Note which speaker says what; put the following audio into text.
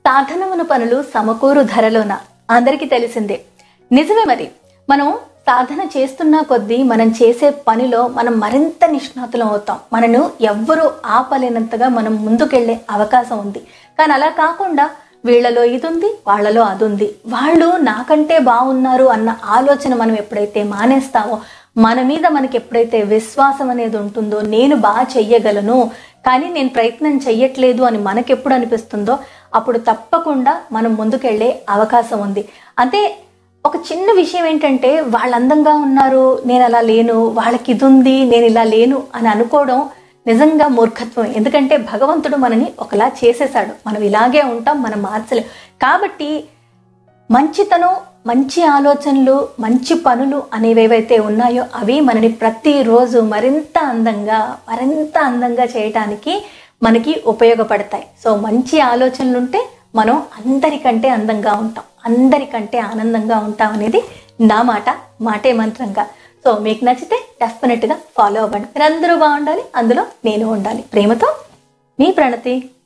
Speaker 1: సాధనమును పనులు సమకూరు ధరలోన అందరికీ తెలిసిందే నిజమే మరి మనం సాధన చేస్తున్న కొద్దీ మనం చేసే పనిలో మనం మరింత నిష్ణాతులం అవుతాం మనను ఎవ్వరూ ఆపలేనంతగా మనం ముందుకెళ్లే అవకాశం ఉంది కానీ అలా కాకుండా వీళ్ళలో ఇది ఉంది వాళ్ళలో అది ఉంది వాళ్ళు నాకంటే బాగున్నారు అన్న ఆలోచన మనం ఎప్పుడైతే మానేస్తామో మన మీద మనకి ఎప్పుడైతే విశ్వాసం అనేది ఉంటుందో నేను బాగా చెయ్యగలను కానీ నేను ప్రయత్నం చెయ్యట్లేదు అని మనకెప్పుడు అనిపిస్తుందో అప్పుడు తప్పకుండా మనం ముందుకెళ్లే అవకాశం ఉంది అంటే ఒక చిన్న విషయం ఏంటంటే వాళ్ళు అందంగా ఉన్నారు నేను అలా లేను వాళ్ళకి ఇది ఉంది నేను ఇలా లేను అని అనుకోవడం నిజంగా మూర్ఖత్వం ఎందుకంటే భగవంతుడు మనని ఒకలా చేసేసాడు మనం ఇలాగే ఉంటాం మనం మార్చలేం కాబట్టి మంచితనం మంచి ఆలోచనలు మంచి పనులు అనేవేవైతే ఉన్నాయో అవి మనని ప్రతిరోజు మరింత అందంగా మరింత అందంగా చేయటానికి మనకి ఉపయోగపడతాయి సో మంచి ఆలోచనలు ఉంటే మనం అందరికంటే అందంగా ఉంటాం అందరికంటే ఆనందంగా ఉంటాం అనేది నా మాట మాటే మంత్రంగా సో మీకు నచ్చితే డెఫినెట్గా ఫాలో అవ్వండి మీరు అందరూ బాగుండాలి అందులో నేను ఉండాలి ప్రేమతో మీ ప్రణతి